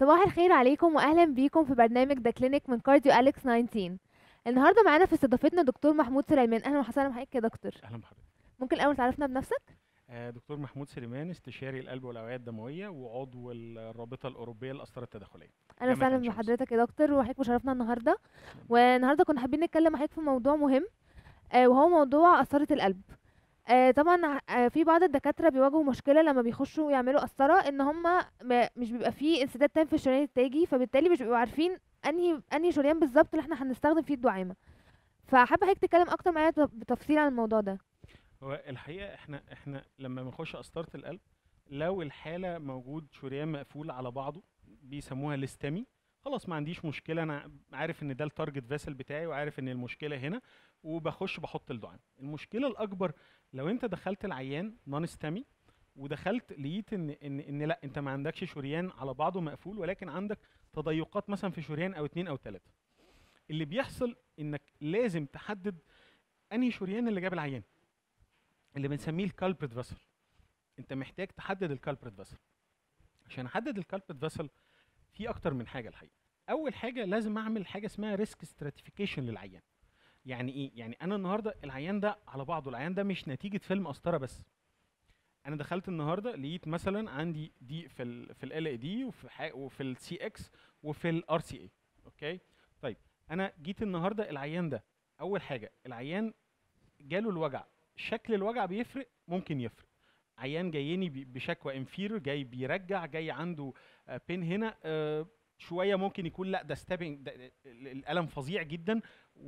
صباح الخير عليكم واهلا بيكم في برنامج ذا كلينيك من كارديو اليكس 19 النهارده معانا في استضافتنا دكتور محمود سليمان اهلا وسهلا بحضرتك يا دكتور اهلا بحضرتك ممكن الاول تعرفنا بنفسك آه، دكتور محمود سليمان استشاري القلب والاوعيه الدمويه وعضو الرابطه الاوروبيه للاسرار التداخليه اهلا جامعة وسهلا عين شمس. بحضرتك يا دكتور وحضرتك مشرفنا النهارده والنهارده كنا حابين نتكلم معاك في موضوع مهم آه، وهو موضوع قسطره القلب آه، طبعا آه، في بعض الدكاتره بيواجهوا مشكله لما بيخشوا يعملوا قسطره ان هم مش بيبقى فيه انسداد تام في الشريان التاجي فبالتالي مش بيبقوا عارفين انهي انهي شريان بالظبط اللي احنا هنستخدم فيه الدعامه فحابه حضرتك تتكلم اكتر معايا بتفصيل عن الموضوع ده هو الحقيقه احنا احنا لما بنخش قسطره القلب لو الحاله موجود شريان مقفول على بعضه بيسموها الاستامي خلاص ما عنديش مشكله انا عارف ان ده التارجت فيسل بتاعي وعارف ان المشكله هنا وبخش بحط الدعامه المشكله الاكبر لو انت دخلت العيان نون استامي ودخلت لقيت ان ان ان لا انت ما عندكش شريان على بعضه مقفول ولكن عندك تضيقات مثلا في شريان او اتنين او تلاته اللي بيحصل انك لازم تحدد انهي شريان اللي جاب العيان اللي بنسميه الكالبريت فيسل انت محتاج تحدد الكالبريت فيسل عشان احدد الكالبريت فيسل في اكتر من حاجه الحقيقه اول حاجه لازم اعمل حاجه اسمها ريسك ستراتيفيكيشن للعيان يعني ايه يعني انا النهارده العيان ده على بعضه العيان ده مش نتيجه فيلم قسطره بس انا دخلت النهارده لقيت مثلا عندي دي في ال في ال اي دي وفي ح- وفي السي اكس وفي الار سي اي اوكي طيب انا جيت النهارده العيان ده اول حاجه العيان جاله الوجع شكل الوجع بيفرق ممكن يفرق عيان جايني ب- بشكوى انفيرور جاي بيرجع جاي عنده بين هنا آه، شويه ممكن يكون لا ده ستابنج ده ال- الالم فظيع جدا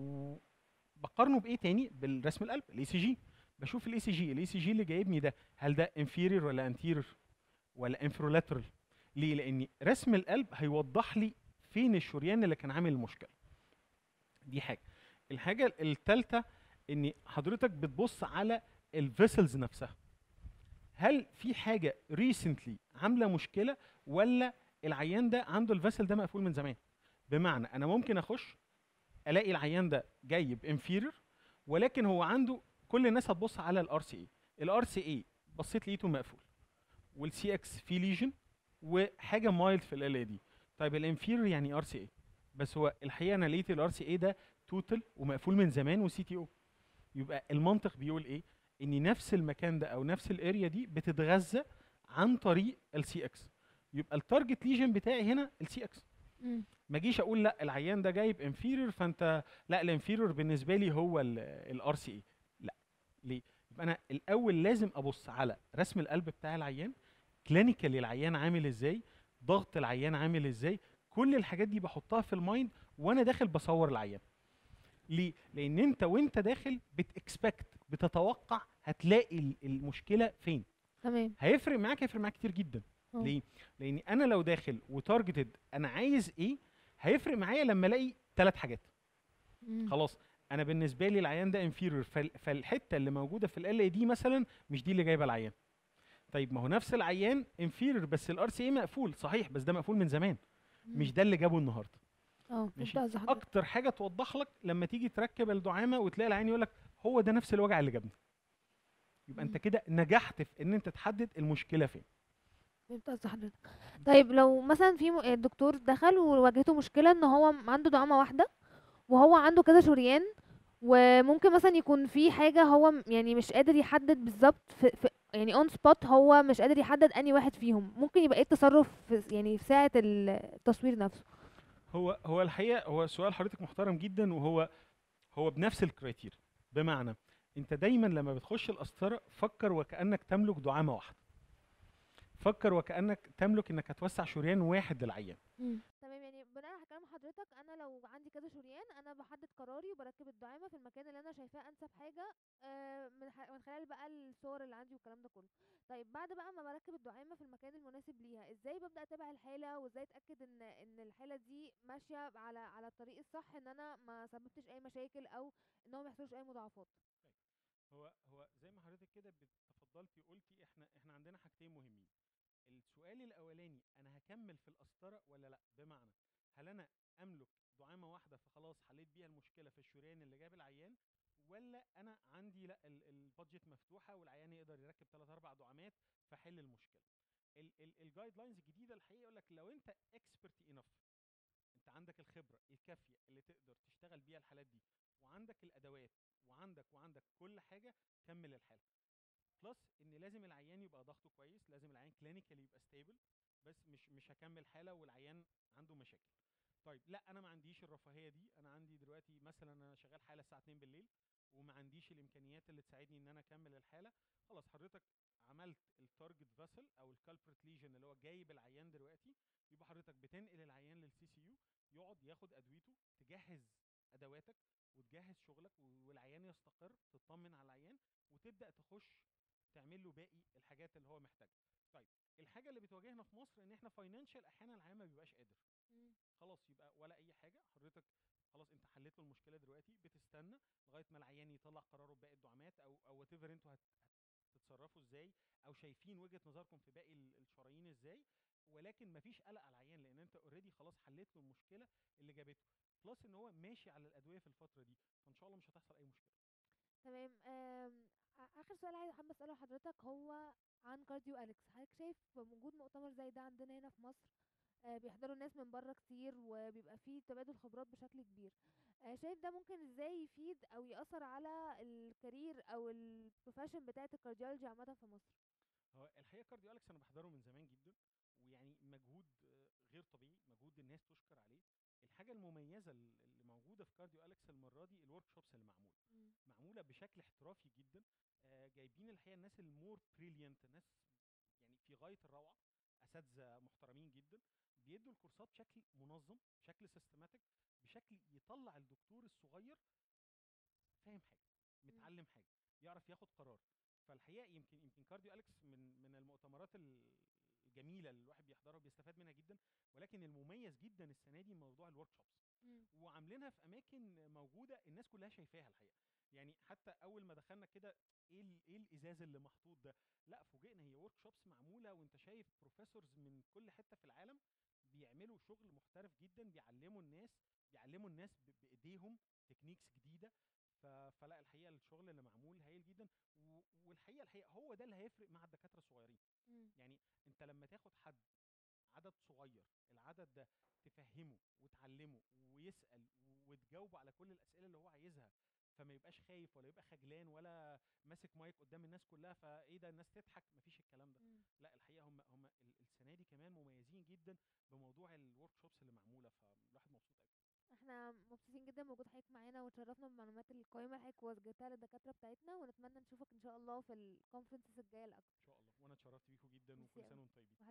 وبقارنه بايه تاني بالرسم القلب الاي سي جي بشوف الاي سي جي الاي سي جي اللي جايبني ده هل ده انفيريور ولا انتيريور ولا انفرولاترال ليه لان رسم القلب هيوضح لي فين الشريان اللي كان عامل المشكله دي حاجه الحاجه الثالثه ان حضرتك بتبص على الفيسلز نفسها هل في حاجه ريسنتلي عامله مشكله ولا العيان ده عنده الفيسل ده مقفول من زمان بمعنى انا ممكن اخش الاقي العيان ده جاي بانفيريور ولكن هو عنده كل الناس هتبص على الار سي اي الار سي اي بصيت لقيته مقفول والسي اكس في ليجن وحاجه مايلد في ال دي طيب الانفيريور يعني ار سي اي بس هو الحقيقه انا لقيت الار سي اي ده توتال ومقفول من زمان وسي تي او يبقى المنطق بيقول ايه ان نفس المكان ده او نفس الاريا دي بتتغذى عن طريق السي اكس يبقى التارجت ليجن بتاعي هنا السي اكس مم. ما اجيش اقول لا العيان ده جايب انفيريور فانت لا الانفيريور بالنسبه لي هو الار سي اي لا ليه يبقى انا الاول لازم ابص على رسم القلب بتاع العيان كلينيكالي العيان عامل ازاي ضغط العيان عامل ازاي كل الحاجات دي بحطها في المايند وانا داخل بصور العيان ليه لان انت وانت داخل بتكسبكت بتتوقع هتلاقي ال- المشكله فين تمام هيفرق معاك هيفرق معاك كتير جدا اه. ليه لان انا لو داخل وتارجتد انا عايز ايه هيفرق معايا لما الاقي ثلاث حاجات مم. خلاص انا بالنسبه لي العيان ده انفيريور فالحته اللي موجوده في ال دي مثلا مش دي اللي جايبه العيان طيب ما هو نفس العيان انفيريور بس الار سي اي مقفول صحيح بس ده مقفول من زمان مش ده اللي جابه النهارده اه ماشي فهمت قصدي حضرتك. اكتر حاجه توضح لك لما تيجي تركب الدعامه وتلاقي العين يقول لك هو ده نفس الوجع اللي جابني يبقى انت مم. كده نجحت في ان انت تحدد المشكله فين فهمت قصدي حضرتك طيب لو مثلا في م- الدكتور دخل وواجهته مشكله ان هو م- عنده دعامه واحده وهو عنده كذا شريان وممكن مثلا يكون في حاجه هو م- يعني مش قادر يحدد بالظبط في, في يعني اون سبوت هو مش قادر يحدد انهي واحد فيهم ممكن يبقى ايه التصرف في يعني في ساعه ال- التصوير نفسه هو هو الحقيقه هو سؤال حضرتك محترم جدا وهو هو بنفس الكريتيريا بمعنى انت دايما لما بتخش القسطره فكر وكانك تملك دعامه واحده فكر وكانك تملك انك هتوسع شريان واحد للعيان تمام يعني بناء على كلام حضرتك انا لو عندي كذا شريان انا بحدد قراري وبركب الدعامه في المكان اللي انا شايفاه انسب حاجه آه، من ح- من خلال بقى الصور اللي عندي والكلام ده كله طيب بعد بقى ما بركب الدعامه في المكان المناسب ليها ازاي ببدا اتابع الحاله وازاي اتاكد ان ان الحاله دي ماشيه على على الطريق الصح ان انا ما سببتش اي مشاكل او ان هو ما يحصلش اي مضاعفات هو هو زي ما حضرتك كده تفضلتي قلتي احنا احنا عندنا حاجتين مهمين السؤال الاولاني انا هكمل في القسطره ولا لا بمعنى هل انا املك دعامه واحده فخلاص حليت بيها المشكله في الشريان اللي جاب العيان ولا انا عندي لا ال- البادجت مفتوحه والعيان يقدر يركب ثلاث اربع دعامات فحل المشكله الجايد لاينز الجديده الحقيقه يقول لك لو انت اكسبرت انف انت عندك الخبره الكافيه اللي تقدر تشتغل بيها الحالات دي وعندك الادوات وعندك وعندك كل حاجه كمل الحاله بلس ان لازم العيان يبقى ضغطه كويس لازم العيان كلينيكال يبقى ستيبل بس مش مش هكمل حاله والعيان عنده مشاكل طيب لا انا ما عنديش الرفاهيه دي انا عندي دلوقتي مثلا انا شغال حاله الساعه 2 بالليل وما عنديش الامكانيات اللي تساعدني ان انا اكمل الحاله خلاص حضرتك عملت التارجت فاسل او الكالبريت ليجن اللي هو جايب العيان دلوقتي يبقى حضرتك بتنقل العيان للسي سي يو يقعد ياخد ادويته تجهز ادواتك وتجهز شغلك والعيان يستقر تطمن على العيان وتبدا تخش تعمل له باقي الحاجات اللي هو محتاجها طيب الحاجه اللي بتواجهنا في مصر ان احنا فاينانشال احيانا العيان ما بيبقاش قادر مم. خلاص يبقى ولا اي حاجه حضرتك خلاص انت حليت له المشكله دلوقتي بتستنى لغايه ما العيان يطلع قراره بباقي الدعامات او او وات ايفر انتوا هت- هتتصرفوا ازاي او شايفين وجهه نظركم في باقي ال- الشرايين ازاي ولكن مفيش قلق على العيان لان انت اوريدي خلاص حليت له المشكله اللي جابته بلس ان هو ماشي على الادويه في الفتره دي فان شاء الله مش هتحصل اي مشكله تمام آم، آ- اخر سؤال عايز حابه اساله لحضرتك هو عن كارديو اليكس حضرتك شايف وجود مؤتمر زي ده عندنا هنا في مصر آه، بيحضروا الناس من بره كتير وبيبقى فيه تبادل خبرات بشكل كبير آه، شايف ده ممكن ازاي يفيد او يأثر على الكارير او البروفيشن بتاعه الكارديولوجي عامه في مصر هو الحقيقه كارديو اليكس انا بحضره من زمان جدا ويعني مجهود آه، غير طبيعي مجهود الناس تشكر عليه الحاجه المميزه ال- اللي موجوده في كارديو اليكس المره دي الورك شوبس اللي معموله مم. معموله بشكل احترافي جدا آه، جايبين الحقيقه الناس المور بريليانت ناس يعني في غايه الروعه اساتذه محترمين جدا بيدوا الكورسات بشكل منظم بشكل سيستماتيك بشكل يطلع الدكتور الصغير فاهم حاجه متعلم حاجه يعرف ياخد قرار فالحقيقه يمكن يمكن كارديو اليكس من من المؤتمرات ال- الجميله اللي الواحد بيحضرها وبيستفاد منها جدا ولكن المميز جدا السنه دي موضوع الورك شوبس مم. وعاملينها في اماكن موجوده الناس كلها شايفاها الحقيقه يعني حتى اول ما دخلنا كده ايه ال- ايه الازاز اللي محطوط ده لا فوجئنا هي ورك شوبس معموله وانت شايف بروفيسورز من كل حته في العالم بيعملوا شغل محترف جدا بيعلموا الناس بيعلموا الناس ب- بايديهم تكنيكس جديده ف- فلا الحقيقه الشغل اللي معمول هايل جدا و- والحقيقه الحقيقه هو ده اللي هيفرق مع الدكاتره الصغيرين مم. يعني انت لما تاخد حد عدد صغير العدد ده تفهمه وتعلمه ويسأل وتجاوبه على كل الأسئلة اللي هو عايزها فما يبقاش خايف ولا يبقى خجلان ولا ماسك مايك قدام الناس كلها فايه ده الناس تضحك مفيش الكلام ده مم. لا الحقيقه هم هم ال- السنه دي كمان مميزين جدا بموضوع الورك شوبس اللي معموله فالواحد مبسوط قوي احنا مبسوطين جدا بوجود حضرتك معانا وتشرفنا بالمعلومات القيمة اللي حضرتك وجهتها للدكاترة بتاعتنا ونتمنى نشوفك ان شاء الله في الكونفرنسز الجاية الأكتر ان شاء الله وانا اتشرفت بيكم جدا ميرسي وكل أوي. سنه وانتم طيبين